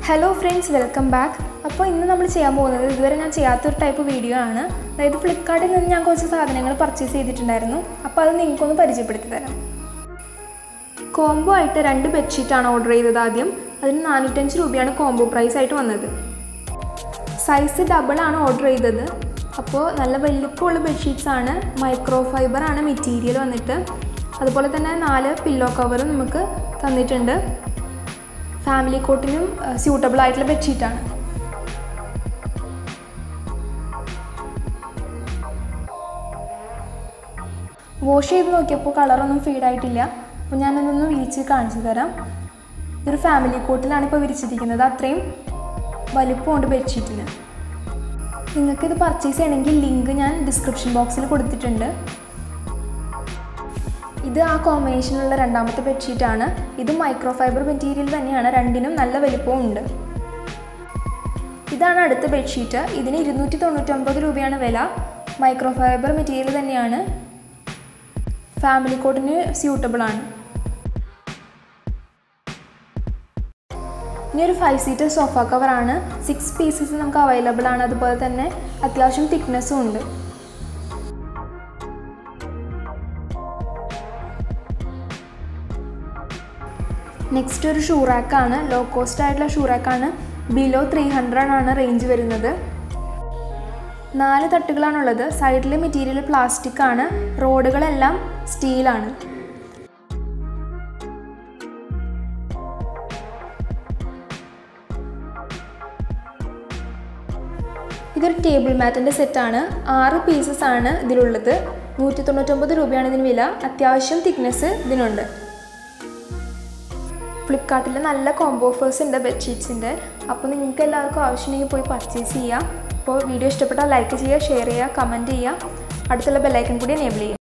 hello friends welcome back അപ്പോൾ ഇന്ന് നമ്മൾ ചെയ്യാൻ പോകുന്നത് ഇതുവരെ ഞാൻ ചെയ്യാത്തൊരു ടൈപ്പ് വീഡിയോ ആണ് അതായത് ഫ്ലിപ്കാർട്ടിൽ നിന്ന് ഞാൻ കുറച്ച് സാധനങ്ങൾ പർച്ചേസ് ചെയ്തിട്ടുണ്ടായിരുന്നു അപ്പോൾ അത് നിങ്ങൾക്കൊന്ന് പരിചയപ്പെടുത്തി തരാം കോംബോ ആയിട്ട് രണ്ട് ബെഡ്ഷീറ്റാണ് ഓർഡർ ചെയ്തത് ആദ്യം അതിന് നാനൂറ്റഞ്ച് രൂപയാണ് കോംബോ പ്രൈസ് ആയിട്ട് വന്നത് സൈസ് ഡബിൾ ആണ് ഓർഡർ ചെയ്തത് അപ്പോൾ നല്ല വലിപ്പമുള്ള ബെഡ്ഷീറ്റ്സ് ആണ് മൈക്രോ ഫൈബർ ആണ് മെറ്റീരിയൽ വന്നിട്ട് അതുപോലെ തന്നെ നാല് പില്ലോ കവറും നമുക്ക് തന്നിട്ടുണ്ട് ഫാമിലി കോട്ടിനും സ്യൂട്ടബിൾ ആയിട്ടുള്ള ബെഡ്ഷീറ്റാണ് വാഷ് ചെയ്ത് നോക്കിയപ്പോൾ കളറൊന്നും ഫീഡായിട്ടില്ല അപ്പോൾ ഞാനതൊന്ന് വിരിച്ച് കാണിച്ചു തരാം ഇതൊരു ഫാമിലി കോട്ടിലാണ് ഇപ്പോൾ വിരിച്ചിരിക്കുന്നത് അത്രയും വലിപ്പമുണ്ട് ബെഡ്ഷീറ്റിന് നിങ്ങൾക്കിത് പർച്ചേസ് ചെയ്യണമെങ്കിൽ ലിങ്ക് ഞാൻ ഡിസ്ക്രിപ്ഷൻ ബോക്സിൽ കൊടുത്തിട്ടുണ്ട് ഇത് ആ കോമ്പിനേഷനിലുള്ള രണ്ടാമത്തെ ബെഡ്ഷീറ്റാണ് ഇത് മൈക്രോ ഫൈബർ മെറ്റീരിയൽ തന്നെയാണ് രണ്ടിനും നല്ല വലിപ്പവും ഉണ്ട് ഇതാണ് അടുത്ത ബെഡ്ഷീറ്റ് ഇതിന് ഇരുന്നൂറ്റി തൊണ്ണൂറ്റൊമ്പത് രൂപയാണ് വില മൈക്രോ ഫൈബർ മെറ്റീരിയൽ തന്നെയാണ് ഫാമിലി കോട്ടിന് സ്യൂട്ടബിൾ ആണ് ഇനി ഒരു ഫൈവ് സീറ്റർ സോഫ കവറാണ് സിക്സ് പീസസ് നമുക്ക് അവൈലബിൾ ആണ് അതുപോലെ തന്നെ അത്യാവശ്യം തിക്നെസ്സും ഉണ്ട് നെക്സ്റ്റ് ഒരു ഷൂ റാക്കാണ് ലോ കോസ്റ്റ് ആയിട്ടുള്ള ഷൂ റാക്കാണ് ബിലോ ത്രീ ഹൺഡ്രഡ് ആണ് റേഞ്ച് വരുന്നത് നാല് തട്ടുകളാണുള്ളത് സൈഡിലെ മെറ്റീരിയൽ പ്ലാസ്റ്റിക് ആണ് റോഡുകളെല്ലാം സ്റ്റീലാണ് ഇതൊരു ടേബിൾ മാറ്റിൻ്റെ സെറ്റാണ് ആറ് പീസസ് ആണ് ഇതിലുള്ളത് നൂറ്റി തൊണ്ണൂറ്റൊമ്പത് രൂപയാണ് ഇതിന് വില അത്യാവശ്യം തിക്നെസ് ഇതിനുണ്ട് ഫ്ലിപ്കാർട്ടിൽ നല്ല കോംബോ ഓഫേഴ്സ് ഉണ്ട് ബെഡ്ഷീറ്റ്സിൻ്റെ അപ്പോൾ നിങ്ങൾക്ക് എല്ലാവർക്കും ആവശ്യമുണ്ടെങ്കിൽ പോയി പർച്ചേസ് ചെയ്യാം അപ്പോൾ വീഡിയോ ഇഷ്ടപ്പെട്ടാൽ ലൈക്ക് ചെയ്യുക ഷെയർ ചെയ്യുക കമൻറ്റ് ചെയ്യുക അടുത്തുള്ള ബെല്ലൈക്കൺ കൂടി എനേബിൾ ചെയ്യുക